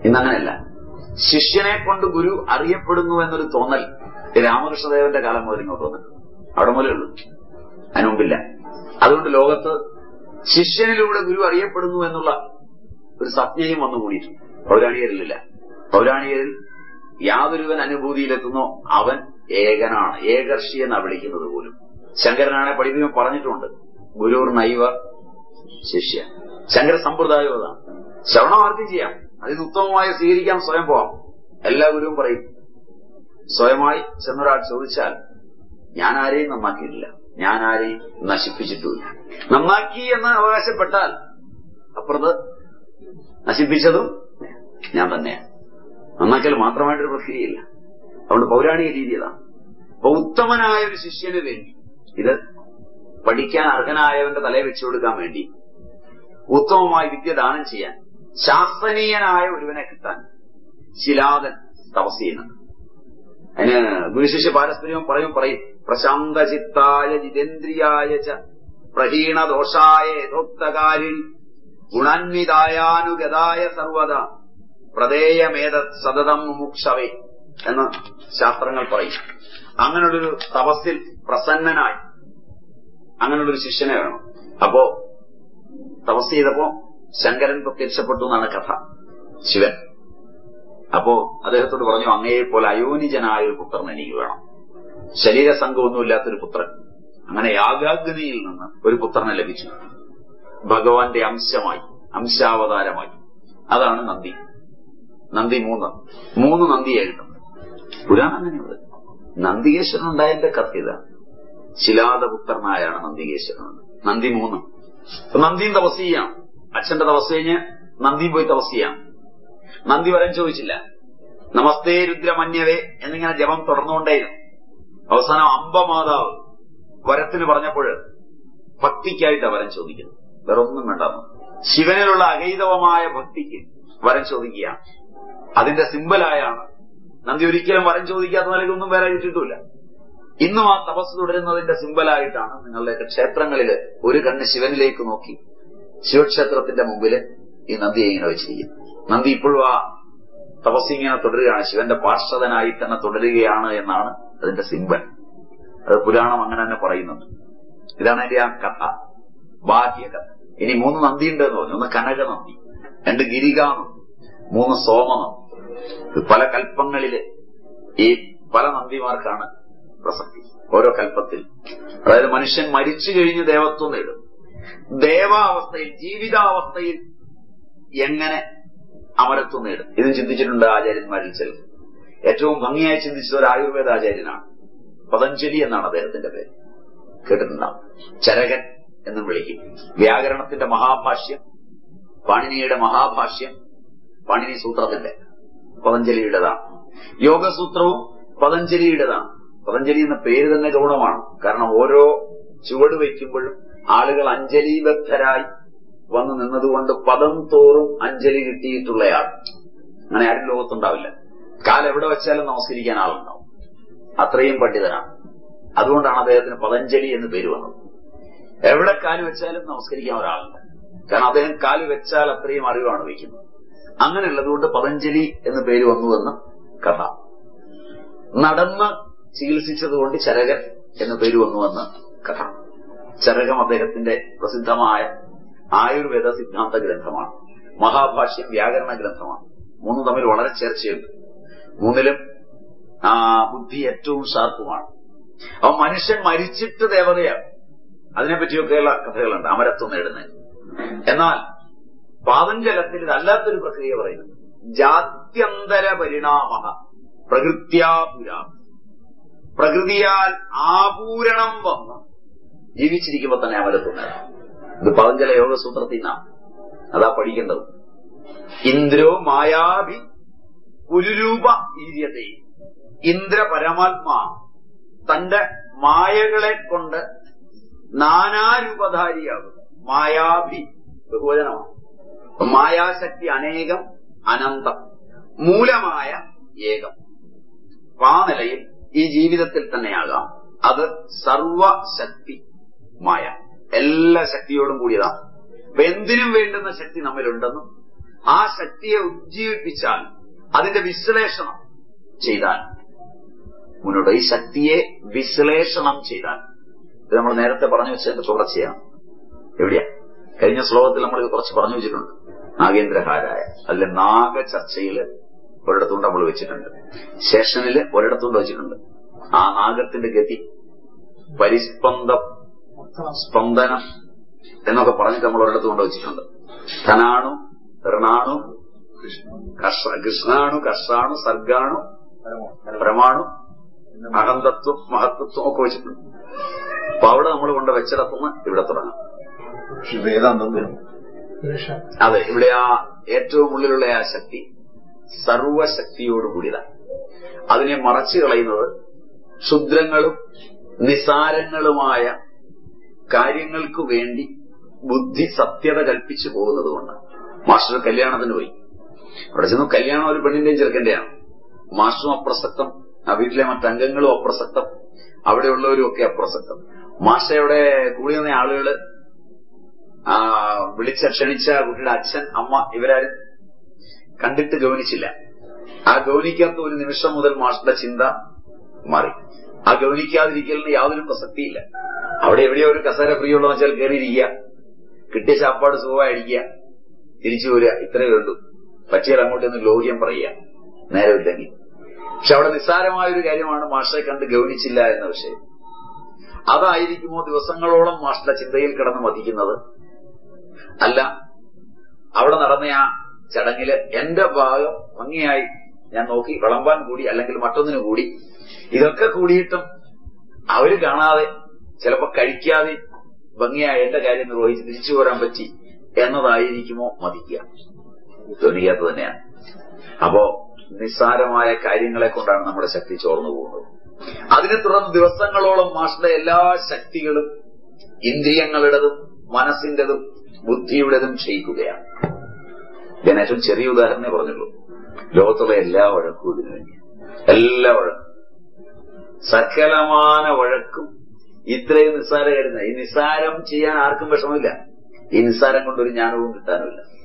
ഇന്നങ്ങനെയല്ല ശിഷ്യനെ കൊണ്ട് ഗുരു അറിയപ്പെടുന്നു എന്നൊരു തോന്നൽ രാമകൃഷ്ണദേവന്റെ കാലം മുതൽ ഇങ്ങോട്ട് വന്നിട്ടുണ്ട് അവിടെ മുതലേ ഉള്ളൂ അതിന് മുമ്പില്ല അതുകൊണ്ട് ലോകത്ത് ശിഷ്യനിലൂടെ ഗുരു അറിയപ്പെടുന്നു എന്നുള്ള ഒരു സജ്ഞയും വന്നു കൂടിയിട്ടുണ്ട് പൗരാണികരിലില്ല പൗരാണികരിൽ യാതൊരുവൻ അനുഭൂതിയിലെത്തുന്നോ അവൻ ഏകനാണ് ഏകർഷി എന്നാ വിളിക്കുന്നത് പോലും ശങ്കരനാണെ പഠിപ്പിക്കുമ്പോൾ പറഞ്ഞിട്ടുണ്ട് ഗുരുർ നൈവ ശിഷ്യ ശങ്കര സമ്പ്രദായം അതാണ് ശ്രവണമാർക്കും ചെയ്യാം അതിന് ഉത്തമമായി സ്വീകരിക്കാൻ സ്വയം പോവാം എല്ലാ ഗുരുവും പറയും സ്വയമായി ചെന്നൊരാൾ ചോദിച്ചാൽ ഞാൻ ആരെയും നന്നാക്കിയിട്ടില്ല ഞാൻ ആരെയും നശിപ്പിച്ചിട്ടുമില്ല നന്നാക്കി എന്ന് അവകാശപ്പെട്ടാൽ അപ്പുറത്ത് നശിപ്പിച്ചതും ഞാൻ തന്നെയാണ് നന്നാക്കൽ മാത്രമായിട്ടൊരു പ്രക്രിയയില്ല അതുകൊണ്ട് പൗരാണിക രീതി അതാണ് അപ്പൊ ഉത്തമനായ ഒരു ശിഷ്യന് വേണ്ടി ഇത് പഠിക്കാൻ അർഹനായവന്റെ തലയെ വെച്ചു കൊടുക്കാൻ വേണ്ടി ഉത്തമമായി വിദ്യ ദാനം ചെയ്യാൻ ശാസ്ത്രീയനായ ഒരുവനെ കിട്ടാൻ ശിലാദൻ തപസ് ചെയ്യുന്നുണ്ട് അതിന് ഗുരുശിഷ്യ പാരസ്പര്യം പറയും പറയും പ്രശാന്തചിത്തായ ജിതേന്ദ്രിയായ ച പ്രഹീണദോഷായ യഥോക്തകാരിൽ ഗുണാന്വിതായാനുഗതായ സർവത പ്രദേയമേത സതതം മുമുക്ഷവേ എന്ന് ശാസ്ത്രങ്ങൾ പറയും അങ്ങനെയുള്ളൊരു തപസ്സിൽ പ്രസന്നനായി അങ്ങനെയുള്ളൊരു ശിഷ്യനെ വേണം അപ്പോ തപസ് ചെയ്തപ്പോ ശങ്കരൻ പ്രത്യക്ഷപ്പെട്ടു എന്നാണ് കഥ ശിവൻ അപ്പോ അദ്ദേഹത്തോട് പറഞ്ഞു അങ്ങയെ പോലെ അയോനിജനായ ഒരു പുത്രൻ എനിക്ക് വേണം ശരീരസംഘമൊന്നുമില്ലാത്തൊരു പുത്രൻ അങ്ങനെ യാഗാഗ്നിയിൽ നിന്ന് ഒരു പുത്രനെ ലഭിച്ചു ഭഗവാന്റെ അംശമായി അംശാവതാരമായി അതാണ് നന്ദി നന്ദി മൂന്ന് മൂന്ന് നന്ദിയായി കിട്ടുന്നത് പുരാണം അങ്ങനെയുണ്ട് നന്ദികേശ്വരൻ ഉണ്ടായതിന്റെ കഥ ഇതാണ് ശിലാദപുത്രനായാണ് നന്ദികേശ്വരൻ നന്ദി മൂന്ന് അപ്പൊ നന്ദിയും തപസ് ചെയ്യാം അച്ഛന്റെ തപസ് കഴിഞ്ഞ് നന്ദിയും പോയി തപസ് ചെയ്യാം നന്ദി വരം ചോദിച്ചില്ല നമസ്തേ രുദ്രമന്യവേ എന്നിങ്ങനെ ജപം തുടർന്നുകൊണ്ടേയിരുന്നു അവസാനം അമ്പമാതാവ് വരത്തിന് പറഞ്ഞപ്പോൾ ഭക്തിക്കായിട്ടാ വരം ചോദിക്കുന്നത് വേറെ ഒന്നും വേണ്ട ശിവനിലുള്ള അഗൈതവമായ ഭക്തിക്ക് വരം ചോദിക്കുക അതിന്റെ സിമ്പലായാണ് നന്ദി ഒരിക്കലും വരം ചോദിക്കാത്ത നിലയ്ക്കൊന്നും വേറെ കിട്ടിയിട്ടില്ല ഇന്നും ആ തപസ് തുടരുന്നതിന്റെ സിമ്പലായിട്ടാണ് നിങ്ങളുടെയൊക്കെ ക്ഷേത്രങ്ങളില് ഒരു കണ്ണ് ശിവനിലേക്ക് നോക്കി ശിവക്ഷേത്രത്തിന്റെ മുമ്പില് ഈ നന്ദിയെ ഇങ്ങനെ വെച്ചിരിക്കുന്നു നന്ദി ഇപ്പോഴും ആ തപസ് ഇങ്ങനെ തുടരുകയാണ് ശിവന്റെ പാർശ്വതനായി തന്നെ തുടരുകയാണ് എന്നാണ് അതിന്റെ സിമ്പൽ അത് പുരാണം അങ്ങനെ തന്നെ പറയുന്നുണ്ട് ഇതാണ് അതിന്റെ ആ കഥ ബാഹ്യ കഥ ഇനി മൂന്ന് നന്ദി ഉണ്ട് എന്ന് പറഞ്ഞു ഒന്ന് കനക നന്ദി രണ്ട് ഗിരികാനന്ദി മൂന്ന് സോമനന്ദി ഇത് പല കൽപ്പങ്ങളില് ഈ പല നന്ദിമാർക്കാണ് പ്രസക്തി ഓരോ കൽപ്പത്തിൽ അതായത് മനുഷ്യൻ മരിച്ചു കഴിഞ്ഞ് ദേവത്വം നേടും ദേവാവസ്ഥയിൽ ജീവിതാവസ്ഥയിൽ എങ്ങനെ അമരത്വം നേടും ഇത് ചിന്തിച്ചിട്ടുണ്ട് ആചാര്യന്മാരിൽ ചിലർ ഏറ്റവും ഭംഗിയായി ചിന്തിച്ചത് ഒരു ആയുർവേദ ആചാര്യനാണ് പതഞ്ജലി എന്നാണ് അദ്ദേഹത്തിന്റെ പേര് കേട്ടിട്ടുണ്ടാവും ചരകൻ എന്നും വിളിക്കും വ്യാകരണത്തിന്റെ മഹാഭാഷ്യം പാണിനിയുടെ മഹാഭാഷ്യം പാണിനി സൂത്രത്തിന്റെ പതഞ്ജലിയുടേതാണ് യോഗസൂത്രവും പതഞ്ജലിയുടേതാണ് പതഞ്ജലി എന്ന പേര് തന്നെ ഗൗണമാണ് കാരണം ഓരോ ചുവട് വയ്ക്കുമ്പോഴും ആളുകൾ അഞ്ജലിബദ്ധരായി വന്നു നിന്നതുകൊണ്ട് പദം തോറും അഞ്ജലി കിട്ടിയിട്ടുള്ളയാൾ അങ്ങനെ ആരും ലോകത്തുണ്ടാവില്ല കാൽ എവിടെ വെച്ചാലും നമസ്കരിക്കാൻ ആളുണ്ടാവും അത്രയും പണ്ഡിതനാണ് അതുകൊണ്ടാണ് അദ്ദേഹത്തിന് പതഞ്ജലി എന്ന് പേര് വന്നത് എവിടെ കാല് വെച്ചാലും നമസ്കരിക്കാൻ ഒരാളുണ്ട് കാരണം അദ്ദേഹം കാല് വെച്ചാൽ അത്രയും അറിവാണ് വയ്ക്കുന്നത് അങ്ങനെയുള്ളതുകൊണ്ട് പതഞ്ജലി എന്ന് പേര് വന്നുവെന്ന് കഥ നടന്ന് ചികിത്സിച്ചതുകൊണ്ട് ചരകൻ എന്ന് പേര് വന്നുവെന്ന് കഥ ചരകം അദ്ദേഹത്തിന്റെ പ്രസിദ്ധമായ ആയുർവേദ സിദ്ധാന്ത ഗ്രന്ഥമാണ് മഹാഭാഷ്യം വ്യാകരണ ഗ്രന്ഥമാണ് മൂന്നും തമ്മിൽ വളരെ ചേർച്ചയുണ്ട് മൂന്നിലും ആ ബുദ്ധി ഏറ്റവും ഷാർപ്പുമാണ് അപ്പൊ മനുഷ്യൻ മരിച്ചിട്ട് ദേവതയാണ് അതിനെപ്പറ്റിയൊക്കെയുള്ള കഥകളുണ്ട് അമരത്വം നേടുന്നതിന് എന്നാൽ പാതഞ്ജലത്തിൽ ഇതല്ലാത്തൊരു പ്രക്രിയ പറയുന്നത് ജാത്യന്തര പരിണാമ പ്രകൃത്യാപുരാ പ്രകൃതിയാൽ ആപൂരണം വന്ന് ജീവിച്ചിരിക്കുമ്പോ തന്നെ അമരത്വം നേടാം ഇത് പതഞ്ജല യോഗസൂത്രത്തിൽ നിന്നാണ് അതാ പഠിക്കേണ്ടത് ഇന്ദ്രോ മായാഭി പുരുരൂപ ഈര്യതേ ഇന്ദ്ര പരമാത്മാ തന്റെ മായകളെ കൊണ്ട് നാനാരൂപധാരിയാകുന്നു മായാഭി ബഹുവചനമാണ് മായാശക്തി അനേകം അനന്തം മൂലമായ ഏകം ആ നിലയിൽ ഈ ജീവിതത്തിൽ തന്നെയാകാം അത് സർവശക്തി മായ എല്ലാ ശക്തിയോടും കൂടിയതാണ് അപ്പൊ എന്തിനും വേണ്ടുന്ന ശക്തി നമ്മിലുണ്ടെന്നും ആ ശക്തിയെ ഉജ്ജീവിപ്പിച്ചാൽ അതിന്റെ വിശ്ലേഷണം ചെയ്താൽ മുന്നോട്ട് ഈ ശക്തിയെ വിശ്ലേഷണം ചെയ്താൽ ഇത് നമ്മൾ നേരത്തെ പറഞ്ഞു വെച്ചതിന്റെ തുടർച്ചയാണ് എവിടെയാ കഴിഞ്ഞ ശ്ലോകത്തിൽ നമ്മൾ ഇത് കുറച്ച് പറഞ്ഞു വെച്ചിട്ടുണ്ട് നാഗേന്ദ്രഹാരായ അതിലെ നാഗ ചർച്ചയില് ഒരിടത്തുകൊണ്ട് നമ്മൾ വെച്ചിട്ടുണ്ട് ശേഷനില് ഒരിടത്തുകൊണ്ട് വെച്ചിട്ടുണ്ട് ആ നാഗത്തിന്റെ ഗതി പരിസ്പന്ദം സ്പന്ദനം എന്നൊക്കെ പറഞ്ഞിട്ട് നമ്മൾ ഒരിടത്ത് കൊണ്ട് വെച്ചിട്ടുണ്ട് ധനാണു ഋണാണു കർഷ- കൃഷ്ണാണു കർഷാണു സർഗാണു പരമാണു അഹന്തത്വം മഹത്വത്വം ഒക്കെ വെച്ചിട്ടുണ്ട് അപ്പൊ അവിടെ നമ്മൾ കൊണ്ട് വെച്ചിടത്തുനിന്ന് ഇവിടെ തുടങ്ങാം പക്ഷെ വേദാന്തം വരും അതെ ഇവിടെ ആ ഏറ്റവും ഉള്ളിലുള്ള ആ ശക്തി സർവശക്തിയോട് കൂടിയതാണ് അതിനെ മറച്ചു കളയുന്നത് ക്ഷുദ്രങ്ങളും നിസാരങ്ങളുമായ കാര്യങ്ങൾക്ക് വേണ്ടി ബുദ്ധി സത്യത കൽപ്പിച്ചു പോകുന്നത് കൊണ്ടാണ് മാസ്റ്റർ കല്യാണത്തിന് പോയി അവിടെ ചെന്നു കല്യാണം ഒരു പെണ്ണിന്റെയും ചെറുക്കന്റെയാണ് മാസ്റ്ററും അപ്രസക്തം ആ വീട്ടിലെ മറ്റംഗങ്ങളും അപ്രസക്തം അവിടെയുള്ളവരും ഒക്കെ അപ്രസക്തം മാസ്റ്റർ അവിടെ കൂടി വന്ന ആളുകള് ആ വിളിച്ച ക്ഷണിച്ച കുട്ടിയുടെ അച്ഛൻ അമ്മ ഇവരാരും കണ്ടിട്ട് ഗൗനിച്ചില്ല ആ ഗൗനിക്കാത്ത ഒരു നിമിഷം മുതൽ മാസ്റ്ററുടെ ചിന്ത മാറി ആ ഗൗനിക്കാതിരിക്കലിന് യാതൊരു പ്രസക്തിയില്ല അവിടെ എവിടെയോ ഒരു കസേര പ്രിയുള്ള വെച്ചാൽ കയറിയിരിക്കുക കിട്ടിയ ചാപ്പാട് സുഖമായിരിക്കുക തിരിച്ചു വരിക ഇത്രയേ ഉള്ളൂ പറ്റിയാൽ അങ്ങോട്ട് നിന്ന് ലോഹ്യം പറയുക നേരമില്ലെങ്കിൽ പക്ഷെ അവിടെ നിസ്സാരമായ ഒരു കാര്യമാണ് മാഷെ കണ്ട് ഗൗനിച്ചില്ല എന്ന വിഷയം അതായിരിക്കുമോ ദിവസങ്ങളോളം മാഷ്ട ചിന്തയിൽ കിടന്ന് മതിക്കുന്നത് അല്ല അവിടെ നടന്ന ആ ചടങ്ങില് എന്റെ ഭാഗം ഭംഗിയായി ഞാൻ നോക്കി വിളമ്പാൻ കൂടി അല്ലെങ്കിൽ മറ്റൊന്നിനു കൂടി ഇതൊക്കെ കൂടിയിട്ടും അവര് കാണാതെ ചിലപ്പോ കഴിക്കാതെ ഭംഗിയായി എന്റെ കാര്യം നിർവഹിച്ച് തിരിച്ചു പോരാൻ പറ്റി എന്നതായിരിക്കുമോ മതിക്കുക ധ്വനിക്കാത്ത തന്നെയാണ് അപ്പോ നിസ്സാരമായ കാര്യങ്ങളെ കൊണ്ടാണ് നമ്മുടെ ശക്തി ചോർന്നു പോകുന്നത് അതിനെ തുടർന്ന് ദിവസങ്ങളോളം മാഷിന്റെ എല്ലാ ശക്തികളും ഇന്ദ്രിയങ്ങളുടേതും മനസ്സിന്റേതും ബുദ്ധിയുടേതും ക്ഷയിക്കുകയാണ് ഞാൻ ഏറ്റവും ചെറിയ ഉദാഹരണമേ പറഞ്ഞുള്ളൂ ലോകത്തുള്ള എല്ലാ വഴക്കും ഇതിനു വേണ്ടി എല്ലാ വഴക്കും സകലമാന വഴക്കും ഇത്രയും നിസ്സാര കരുത ഈ നിസ്സാരം ചെയ്യാൻ ആർക്കും വിഷമമില്ല ഈ നിസ്സാരം കൊണ്ടൊരു ജ്ഞാനവും കിട്ടാനുമില്ല